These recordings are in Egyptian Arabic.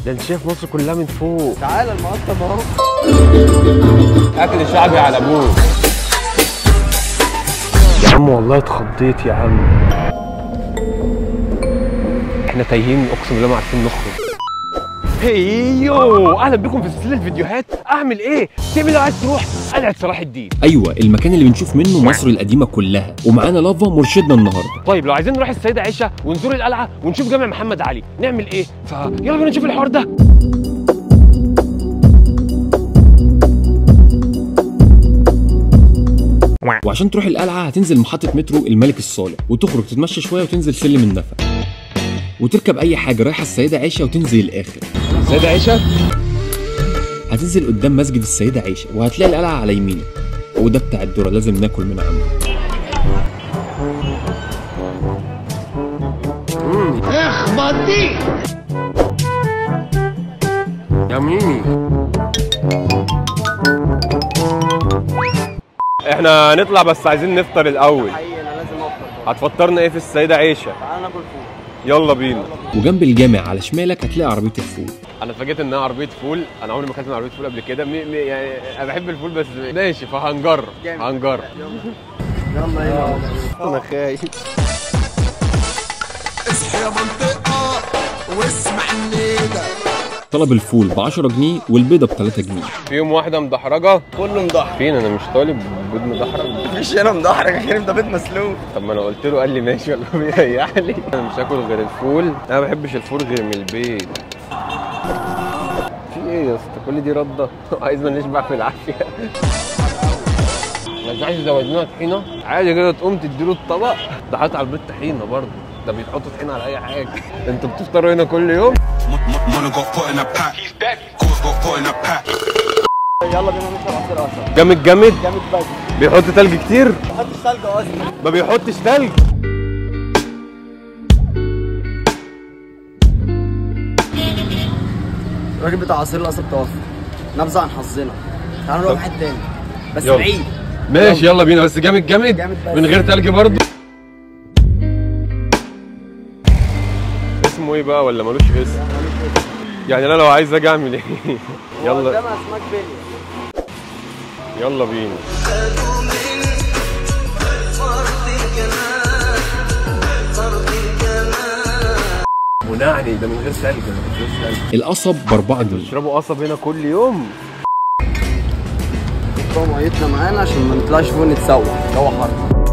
ده انت شايف مصر كلها من فوق تعالى المقطم اهو اكل شعبي على ابوه يا عم والله اتخضيت يا عم احنا تايهين اقسم بالله ما عارفين نخرج هيو اهلا بكم في سلسله فيديوهات اعمل ايه تعمل لو عايز تروح قلعه صلاح الدين ايوه المكان اللي بنشوف منه مصر القديمه كلها ومعانا لافا مرشدنا النهارده طيب لو عايزين نروح السيده عائشه ونزور القلعه ونشوف جامع محمد علي نعمل ايه فيلا بينا نشوف الحوار ده وعشان تروح القلعه هتنزل محطه مترو الملك الصالح وتخرج تتمشى شويه وتنزل سلم النفق وتركب اي حاجه رايحه السيده عائشه وتنزل الاخر السيده عائشه هتنزل قدام مسجد السيده عائشه وهتلاقي القلعه على يمينك وده بتاع الذره لازم ناكل من عنده يا ميمي احنا هنطلع بس عايزين نفطر الاول حقيقي انا لازم افطر هتفطرنا ايه في السيده عائشه تعالى ناكل فول يلا بينا وجنب الجامع على شمالك هتلاقي عربيه الفول انا اتفاجئت انها عربيه فول انا عمري ما اكلت من عربيه فول قبل كده مي... مي... يعني انا بحب الفول بس ماشي فهنجرب جامد. هنجرب يلا هنا انا خايف اصحى يا منطقة واسمع الندى طلب الفول ب 10 جنيه والبيضه ب 3 جنيه فيهم واحده مدحرجه كله مضحك فين انا مش طالب بيض مدحرج مفيش هنا مضحك يا كريم ده بيت مسلوق طب ما انا قلت له قال لي ماشي ولا بيريح لي انا مش هاكل غير الفول انا ما بحبش الفول غير من البيت في ايه يا اسطى كل دي رده عايزنا نشبع في العافيه ما ينفعش زودنا طحينه عادي كده تقوم تديله الطبق ده حاطط على البيض طحينه برضه ده بيحطوا طحينه على اي حاجه انتوا بتفطروا هنا كل يوم Mona got put in a pack. Cause got put in a pack. يلا بينا نشرب عصير قصب جامد جامد جامد بس بيحط تلج كتير ما حطش ثلج اصلا ما بيحطش تلج الراجل بتاع عصير القصب توفى نبذه عن حظنا تعالى نروح واحد تاني بس يلا. بعيد ماشي يلا بينا بس جامد جامد جامد بس. من غير تلج برضه اسمه ايه بقى ولا ملوش اسم يعني انا لو عايز اجي اعمل ايه يلا قدام اسماك بيلي يلا بينا منعني ده من غير ثلج ده من غير ثلج القصب ب 4 جنيه بيشربوا قصب هنا كل يوم طبعا ميتنا معانا عشان ما نطلعش فوق نتسوح جو حر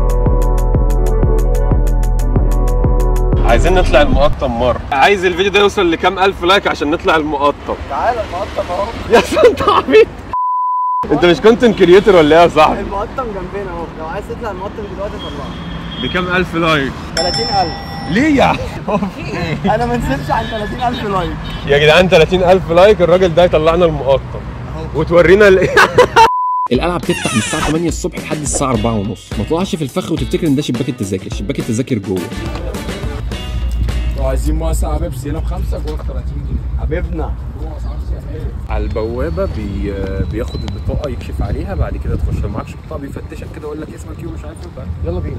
عايزين نطلع المقطم مره عايز الفيديو ده يوصل لكام الف لايك عشان نطلع المقطم تعالى المقطم اهو يا أسطى انت عبيط انت مش كونتنت كريتور ولا ايه يا صاحبي المقطم جنبنا اهو لو عايز تطلع المقطم دلوقتي طلعه بكام الف لايك 30000 ليه يا انا ما نسيبش عن 30000 لايك يا جدعان 30000 لايك الراجل ده يطلعنا المقطم وتورينا ال... القلعه بتفتح من الساعه 8 الصبح لحد الساعه 4 ونص ما تقعش في الفخ وتفتكر ان ده شباك التذاكر شباك التذاكر جوه لو عايزين مواسعة بيبسي هنا بخمسة جوه 30 جنيه حبيبنا جوه اسعار سياحية على البوابه بي... بياخد البطاقه يكشف عليها بعد كده تخش لو معكش بطاقه بيفتشك كده يقول لك اسمك ايه ومش عارف ايه بقى. يلا بينا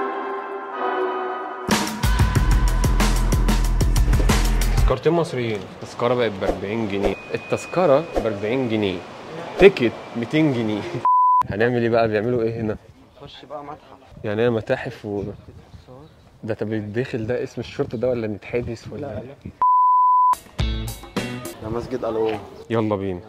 تذكرتين مصريين التذكره بقت ب 40 جنيه التذكره ب 40 جنيه تيكت 200 جنيه هنعمل ايه بقى بيعملوا ايه هنا خش بقى متحف يعني انا متاحف و ده طب الداخل ده اسم الشرطه ده ولا نتحبس ولا ده مسجد الو يلا بينا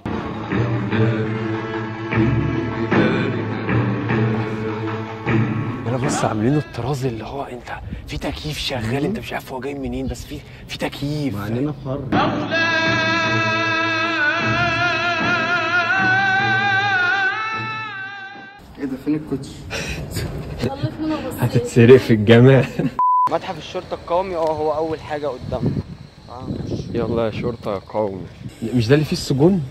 انا بص عاملينه الطراز اللي هو انت في تكييف شغال انت مش عارف هو جاي منين بس في في تكييف مع اننا في حر ايه ده فين الكوتش هتتسرق في الجامع متحف الشرطه القومي اه هو اول حاجه قدامنا تعال نخش يلا يا شرطه يا قومي مش ده اللي فيه السجون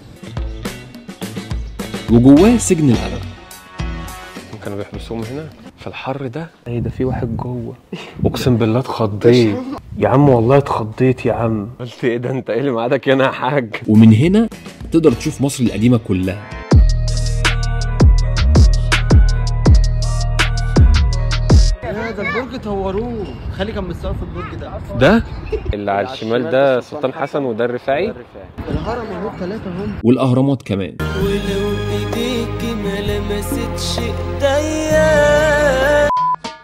وجواه سجن القلعه كانوا بيحبسوهم هنا في الحر ده ايه ده في واحد جوه اقسم بالله اتخضيت يا عم والله اتخضيت يا عم قلت ايه ده انت ايه اللي معادك هنا يا حاج ومن هنا تقدر تشوف مصر القديمه كلها ايه ده البرج برج طوروه خالي كان متصور في البرج ده ده اللي على الشمال ده سلطان حسن وده الرفاعي الهرم اهو ثلاثة هم والاهرامات كمان ولو ايديك ما لمستش ايديا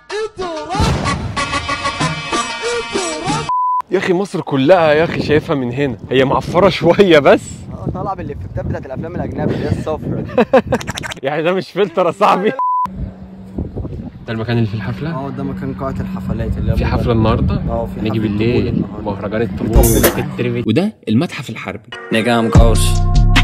يا اخي مصر كلها يا اخي شايفها من هنا هي معفره شويه بس اه طالعة بالافكتات بتاعت الافلام الاجنبي اللي هي الصفرا دي يعني ده مش فلتر يا صاحبي ده المكان اللي فيه الحفله اه ده مكان قاعة الحفلات اللي هي في حفله النهارده اه في نيجي حفلة بالليل طبول النهاردة. مهرجان الطبول وده المتحف الحربي نجا I'm coach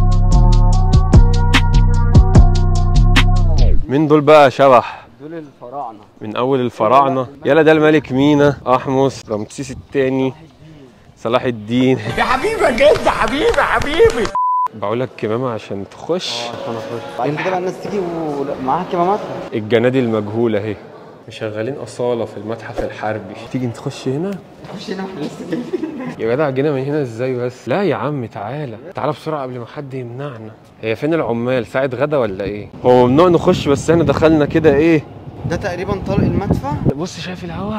مين دول بقى شبح دول الفراعنة من اول الفراعنه يلا ده الملك مينا احمس رمسيس الثاني صلاح الدين يا حبيبي جد حبيبي حبيبي بقول لك كمامه عشان تخش عشان اخش بعد كده بقى الناس تيجي ومعاها كمامات الجنادي المجهوله اهي مشغلين اصاله في المتحف الحربي تيجي نخش هنا خش هنا واحنا لسه جايين يا جدع جينا من هنا ازاي بس لا يا عم تعالى تعالى بسرعه قبل ما حد يمنعنا هي فين العمال ساعه غدا ولا ايه هو ممنوع نخش بس احنا دخلنا كده ايه ده تقريبا طلق المدفع بص شايف الهوا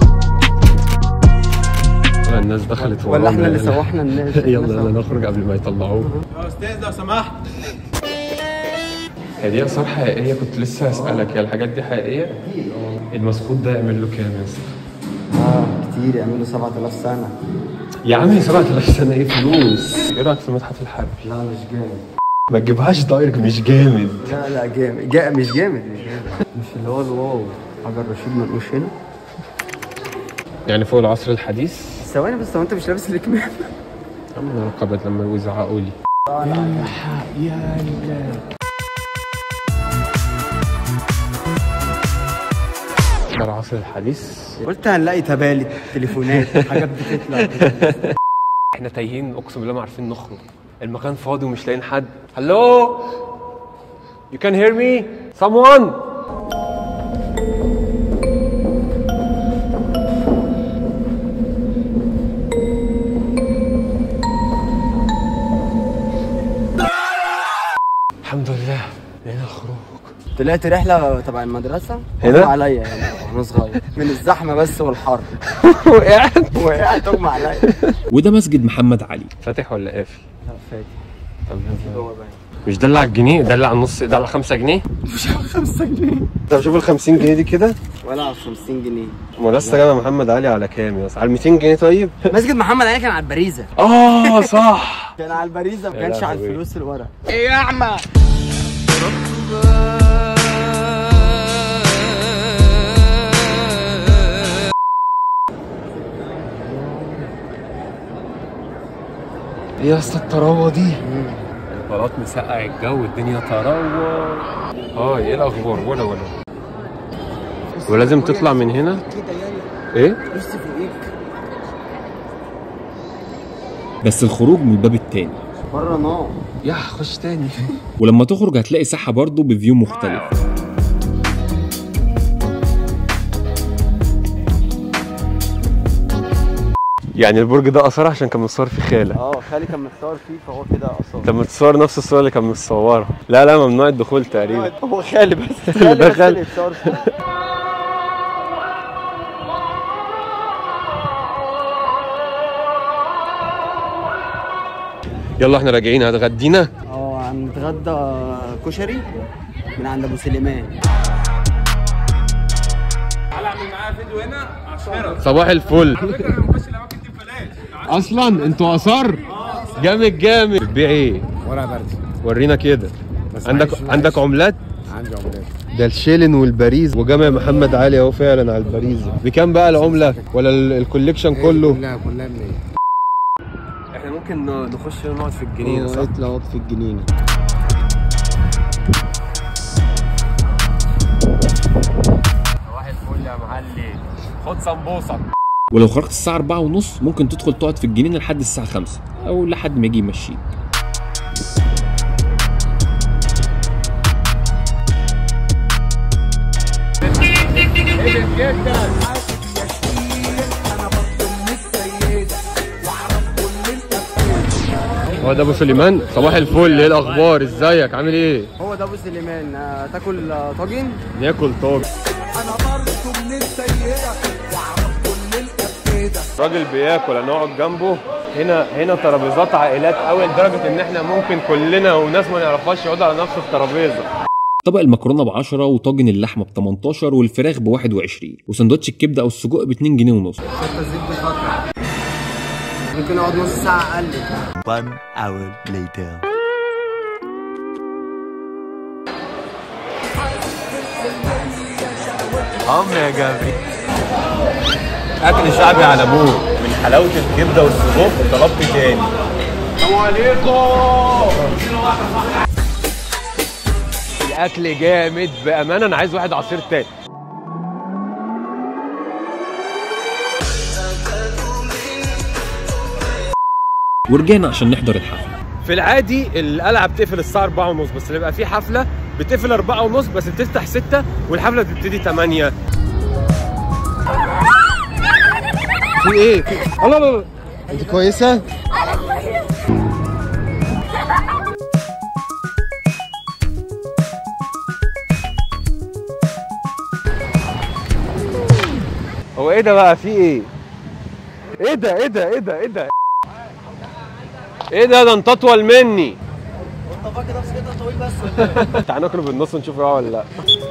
الناس دخلت ولا احنا ورانا. اللي سوحنا الناس يلا يلا نخرج قبل ما يطلعوه يا استاذ لو سمحت هي دي اثار حقيقيه كنت لسه هسالك هي الحاجات دي حقيقيه المسقوط ده يعمل له كام يا اسطى اه كتير يعملوا 7000 سنة يا عم 7000 سنه ايه فلوس ايه رايك في المتحف الحربي لا مش جامد ما تجيبهاش دايركت مش جامد لا لا جامد جا مش جامد مش جامد مش اللي هو الواو حجر رشيد منقوش هنا يعني فوق العصر الحديث ثواني بس هو انت مش لابس الكمام يا عم انا رقبت لما يزعقوا لي ده العصر الحديث قلت هنلاقي تبالت تليفونات حاجات بتطلع كده. احنا تايهين اقسم بالله ما عارفين نخرج المكان فاضي ومش لاقيين حد هلو You can hear me? Someone? الحمد لله لقينا خروج طلعت رحلة تبع المدرسة هنا؟ اغمى عليا يعني وانا صغير من الزحمة بس والحر وقعت وقعت اغمى عليا وده مسجد محمد علي فاتح ولا قافل؟ لا فاتح طب هو باين مش ده اللي على الجنيه ده اللي على النص ده على 5 جنيه مش عارف 5 جنيه طب شوف ال 50 جنيه دي كده ولا على 50 جنيه منافسه جامع محمد علي على كام يا اسطى؟ على 200 جنيه طيب مسجد محمد علي كان على البريزة اه صح كان على البريزة ما يا كانش على لهوي. الفلوس الورق ايه يا اسطى الطراوه دي البلاط مسقع الجو الدنيا طراوه اه ايه الاخبار ولا ولا ولازم تطلع من هنا كده يلا ايه بص فوقيك بس الخروج من الباب التاني بره نار يا خش تاني ولما تخرج هتلاقي ساحة برضه بفيو مختلف يعني البرج ده اثار عشان كان متصور فيه خاله اه خالي كان متصور فيه فهو كده اصلا طب متصور نفس الصوره اللي كان متصورها لا لا ممنوع الدخول تقريبا هو خالي بس اللي خالي بس دخل. اللي يتصور فيه يلا احنا راجعين هتغدينا اه هنتغدى كشري من عند ابو سليمان تعالى اعمل معايا فيديو هنا اشهرك صباح الفل على فكره انا بخش الاماكن دي ببلاش اصلا انتوا اثار جامد جامد بتبيع ايه ورقه برد ورينا كده عندك معيش- عندك عملات عندي عملات ده الشيلن والباريز وجامع محمد علي اهو فعلا على الباريز بكام بقى العمله ولا ال- الكوليكشن كله كلها كلها منين احنا ممكن نخش نقعد في الجنينه صح اطلع اقعد في الجنينه صباح الفل يا معلم خد سمبوسك ولو خرجت الساعة أربعة ونص ممكن تدخل تقعد في الجنينة لحد الساعة خمسة أو لحد ما يجي يمشيك هو ده ابو سليمان صباح الفل ايه الاخبار ازيك عامل ايه هو ده ابو سليمان آه، تاكل آه، طاجن ناكل طاجن انا برضه من السيدة راجل بياكل انا اقعد جنبه هنا هنا ترابيزات عائلات قوي لدرجه ان احنا ممكن كلنا وناس ما نعرفهاش يقعدوا على نفس الترابيزه طبق المكرونه ب 10 وطاجن اللحمه ب 18 والفراخ ب 21 وسندوتش الكبده او السجق ب 2 جنيه ونص التسديد بفتره ممكن اقعد نص ساعه اقل One hour later. عم يا جميل اكل شعبي على ابوه من حلاوه الكبده والسجق طلبت تاني السلام عليكم الاكل جامد بامانه انا عايز واحد عصير تاني ورجعنا عشان نحضر الحفله في العادي القلعه بتقفل الساعه 4 ونص بس اللي بيبقى فيه حفله بتقفل 4 ونص بس بتفتح 6 والحفله بتبتدي 8 في ايه؟ في... الله الله الله انت كويسه؟ هو ايه ده بقى في ايه؟ ايه ده ايه ده ايه ده ايه ده؟ ايه ده ده انت اطول مني انت فاكر نفسك انت طويل بس ولا ايه؟ تعال ناكله بالنص ونشوف اه ولا لا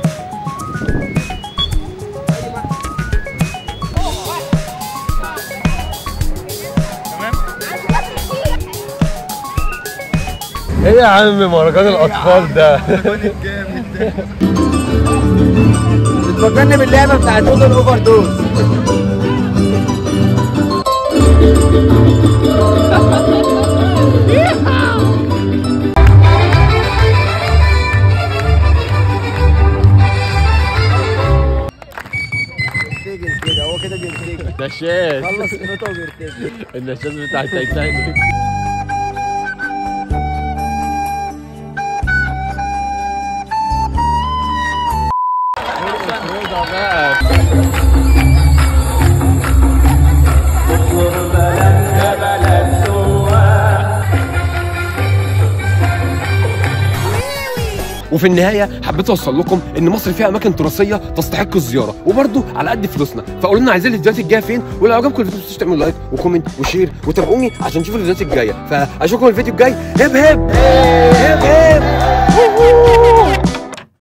ايه يا عم مهرجان الاطفال ده بتفكرني باللعبه بتاعت اودر اوفر دوز بيرتجل كده هو كده بيرتجل نشاز خلص النوتة وبيرتجل النشاز بتاع التايتانيك وفي النهايه حبيت اوصل لكم ان مصر فيها اماكن تراثيه تستحق الزياره وبرده على قد فلوسنا فقولوا لنا عايزين الفيديوهات الجايه فين ولو عجبكم الفيديو مش تعملوا لايك وكومنت وشير وتابعوني عشان تشوفوا الفيديوهات الجايه فاشوفكم الفيديو الجاي هب هب هب هب